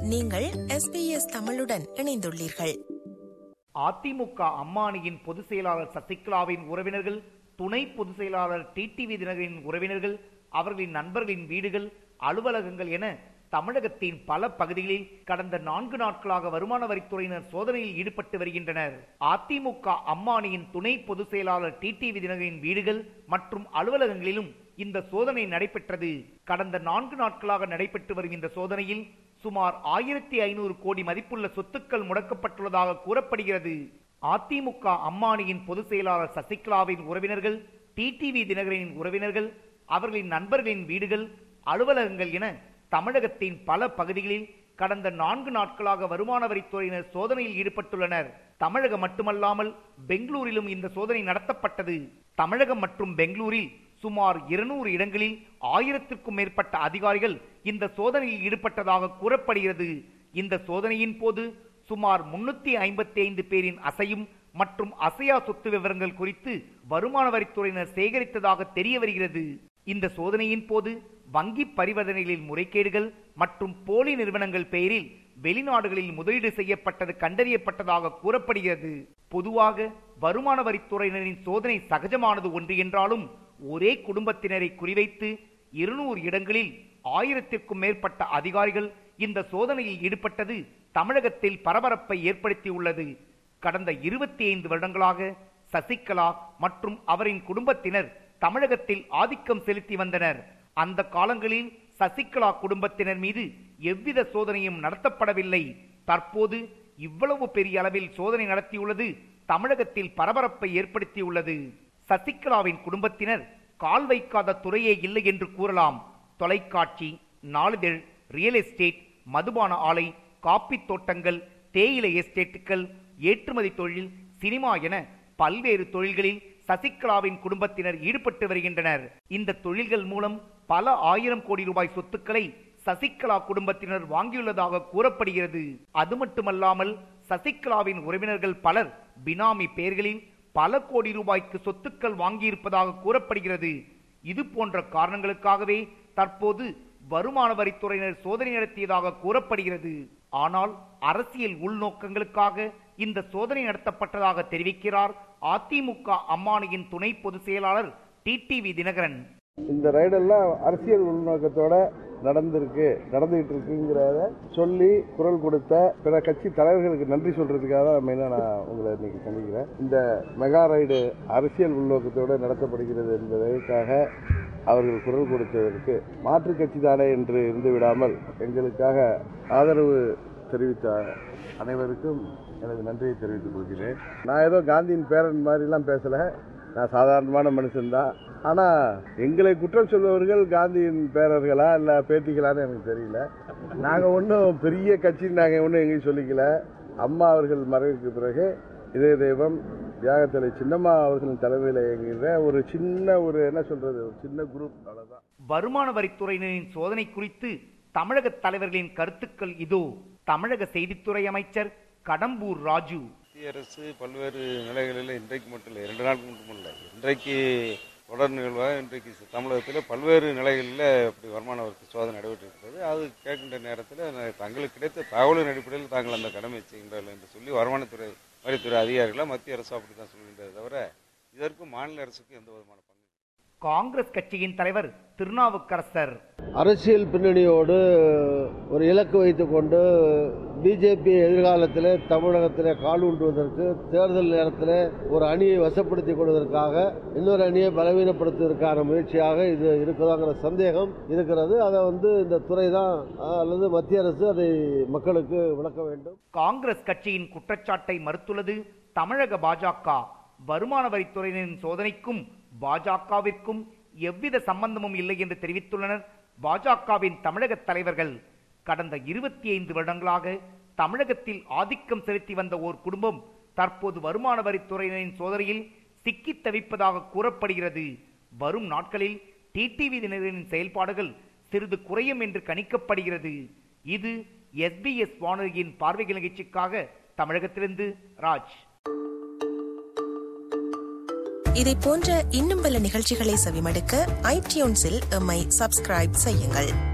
நீங்கள் எஸ்பிஎஸ் தமிழுடன் இணைந்துள்ளீர்கள் அதிமுக அம்மானியின் பொதுச் செயலாளர் சசிகலாவின் உறவினர்கள் துணை பொதுச் செயலாளர் டிடிவி தினகரின் உறவினர்கள் அவர்களின் நண்பர்களின் வீடுகள் அலுவலகங்கள் என தமிழகத்தின் பல பகுதிகளில் கடந்த நான்கு நாட்களாக வருமான வரித்துறையினர் சோதனையில் ஈடுபட்டு வருகின்றனர் அதிமுக அம்மானியின் துணை பொதுச் செயலாளர் டிடிவி தினகரின் வீடுகள் மற்றும் அலுவலகங்களிலும் இந்த சோதனை நடைபெற்றது கடந்த நான்கு நாட்களாக நடைபெற்று வரும் இந்த சோதனையில் சுமார் ஆயிரத்தி ஐநூறு கோடி மதிப்புள்ள சொத்துக்கள் முடக்கப்பட்டுள்ளதாக கூறப்படுகிறது அதிமுக அம்மானியின் பொதுச் செயலாளர் சசிகலாவின் உறவினர்கள் டிடிவி தினகரனின் உறவினர்கள் அவர்களின் நண்பர்களின் வீடுகள் அலுவலகங்கள் என தமிழகத்தின் பல பகுதிகளில் கடந்த நான்கு நாட்களாக வருமான வரித்துறையினர் சோதனையில் ஈடுபட்டுள்ளனர் தமிழகம் மட்டுமல்லாமல் பெங்களூரிலும் இந்த சோதனை நடத்தப்பட்டது தமிழகம் மற்றும் பெங்களூரில் சுமார் இருநூறு இடங்களில் ஆயிரத்திற்கும் மேற்பட்ட அதிகாரிகள் இந்த சோதனையில் ஈடுபட்டதாக கூறப்படுகிறது இந்த சோதனையின் போது சுமார் முன்னூத்தி ஐம்பத்தி ஐந்து பேரின் அசையும் மற்றும் அசையா சொத்து விவரங்கள் குறித்து வருமான வரித்துறையினர் சேகரித்ததாக தெரிய வருகிறது இந்த சோதனையின் போது வங்கி பரிவர்த்தனைகளில் முறைகேடுகள் மற்றும் போலி நிறுவனங்கள் பெயரில் வெளிநாடுகளில் முதலீடு செய்யப்பட்டது கண்டறியப்பட்டதாக கூறப்படுகிறது பொதுவாக வருமான வரித்துறையினரின் சோதனை சகஜமானது ஒன்று என்றாலும் ஒரே குடும்பத்தினரை குறிவைத்து இருநூறு இடங்களில் ஆயிரத்திற்கும் மேற்பட்ட அதிகாரிகள் இந்த சோதனையில் ஈடுபட்டது தமிழகத்தில் பரபரப்பை ஏற்படுத்தியுள்ளது கடந்த இருபத்தி ஐந்து வருடங்களாக சசிகலா மற்றும் அவரின் குடும்பத்தினர் தமிழகத்தில் ஆதிக்கம் செலுத்தி வந்தனர் அந்த காலங்களில் சசிகலா குடும்பத்தினர் மீது எவ்வித சோதனையும் நடத்தப்படவில்லை தற்போது இவ்வளவு பெரிய அளவில் சோதனை நடத்தியுள்ளது தமிழகத்தில் பரபரப்பை ஏற்படுத்தியுள்ளது சசிகலாவின் குடும்பத்தினர் கால் வைக்காத துறையே இல்லை என்று கூறலாம் தொலைக்காட்சி நாளிதழ் ரியல் எஸ்டேட் மதுபான ஆலை காப்பி தோட்டங்கள் தேயிலை எஸ்டேட்டுகள் ஏற்றுமதி தொழில் சினிமா என பல்வேறு தொழில்களில் சசிகலாவின் குடும்பத்தினர் ஈடுபட்டு வருகின்றனர் இந்த தொழில்கள் மூலம் பல ஆயிரம் கோடி ரூபாய் சொத்துக்களை சசிகலா குடும்பத்தினர் வாங்கியுள்ளதாக கூறப்படுகிறது அது மட்டுமல்லாமல் சசிகலாவின் உறவினர்கள் பலர் பினாமி பெயர்களில் பல கோடி ரூபாய்க்கு சொத்துக்கள் வாங்கியிருப்பதாக கூறப்படுகிறது இது போன்ற காரணங்களுக்காகவே தற்போது வருமான வரித்துறையினர் சோதனை நடத்தியதாக கூறப்படுகிறது ஆனால் அரசியல் உள்நோக்கங்களுக்காக இந்த சோதனை நடத்தப்பட்டதாக தெரிவிக்கிறார் அதிமுக அம்மானியின் துணை பொதுச் செயலாளர் டிடிவி தினகரன் இந்த ரைடெல்லாம் அரசியல் உள்நோக்கத்தோட நடந்திருக்கு நடந்துகிட்டு இருக்குங்கிறத சொல்லி குரல் கொடுத்த பிற கட்சி தலைவர்களுக்கு நன்றி சொல்றதுக்காக தான் மெயினாக நான் உங்களை இன்னைக்கு சந்திக்கிறேன் இந்த மெகா ரைடு அரசியல் உள்நோக்கத்தோடு நடத்தப்படுகிறது என்பதற்காக அவர்கள் குரல் கொடுத்ததற்கு மாற்றுக் கட்சி தானே என்று இருந்து விடாமல் எங்களுக்காக ஆதரவு தெரிவித்த அனைவருக்கும் எனது நன்றியை தெரிவித்துக் கொள்கிறேன் நான் ஏதோ காந்தியின் பேரன் மாதிரிலாம் பேசல நான் சாதாரணமான மனுஷன்தான் ஆனா எங்களை குற்றம் சொல்பவர்கள் காந்தியின் பேரர்களா இல்ல பேத்திகளான்னு எனக்கு தெரியல நாங்க ஒன்றும் பெரிய கட்சி நாங்க ஒன்றும் எங்கேயும் சொல்லிக்கல அம்மா அவர்கள் மறைவுக்கு பிறகு இதய தெய்வம் தியாகத்தலை சின்னம்மா அவர்களின் தலைமையில் இயங்குகின்ற ஒரு சின்ன ஒரு என்ன சொல்றது ஒரு சின்ன குரூப் அவ்வளவுதான் வருமான வரித்துறையினரின் சோதனை குறித்து தமிழக தலைவர்களின் கருத்துக்கள் இதோ தமிழக செய்தித்துறை அமைச்சர் கடம்பூர் ராஜு மத்திய அரசு பல்வேறு நிலைகளில் இன்றைக்கு மட்டும் இல்லை இரண்டு நாட்கள் மட்டும் இல்லை இன்றைக்கு தொடர் நிகழ்வாக இன்றைக்கு தமிழகத்தில் பல்வேறு நிலைகளில் இப்படி வருமான வரி சோதனை நடைபெற்றிருக்கிறது அது கேட்கின்ற நேரத்தில் தங்களுக்கு கிடைத்த தகவலின் அடிப்படையில் தாங்கள் அந்த கடமை செய்கின்றார்கள் என்று சொல்லி வருமானத்துறை வரித்துறை அதிகாரிகளை மத்திய அரசு அப்படி தான் சொல்கின்றதை தவிர இதற்கு மாநில அரசுக்கு எந்த விதமான பங்கு காங்கிரஸ் கட்சியின் தலைவர் திருநாவுக்கரசர் அரசியல் பின்னணியோடு ஒரு இலக்கு வைத்துக்கொண்டு பிஜேபி எதிர்காலத்தில் தமிழகத்தில் கால் ஊன்றுவதற்கு தேர்தல் நேரத்தில் ஒரு அணியை வசப்படுத்திக் கொள்வதற்காக இன்னொரு அணியை பலவீனப்படுத்துவதற்கான முயற்சியாக இது இருக்குதாங்கிற சந்தேகம் இருக்கிறது அதை வந்து இந்த துறை தான் அல்லது மத்திய அரசு அதை மக்களுக்கு விளக்க வேண்டும் காங்கிரஸ் கட்சியின் குற்றச்சாட்டை மறுத்துள்ளது தமிழக பாஜக வருமான வரித்துறையினரின் சோதனைக்கும் பாஜகவிற்கும் எவ்வித சம்பந்தமும் இல்லை என்று தெரிவித்துள்ளனர் பாஜகவின் தமிழக தலைவர்கள் கடந்த இருபத்தி ஐந்து வருடங்களாக தமிழகத்தில் ஆதிக்கம் செலுத்தி வந்த ஓர் குடும்பம் தற்போது வருமான வரித்துறையினரின் சோதனையில் சிக்கித் தவிப்பதாக கூறப்படுகிறது வரும் நாட்களில் டிடிவி தினரின் செயல்பாடுகள் சிறிது குறையும் என்று கணிக்கப்படுகிறது இது எஸ்பிஎஸ் வானொலியின் பார்வைகள் நிகழ்ச்சிக்காக தமிழகத்திலிருந்து ராஜ் இதை போன்ற இன்னும் பல நிகழ்ச்சிகளை செவிமடுக்க ஐடியூன்ஸில் எம்மை சப்ஸ்கிரைப் செய்யுங்கள்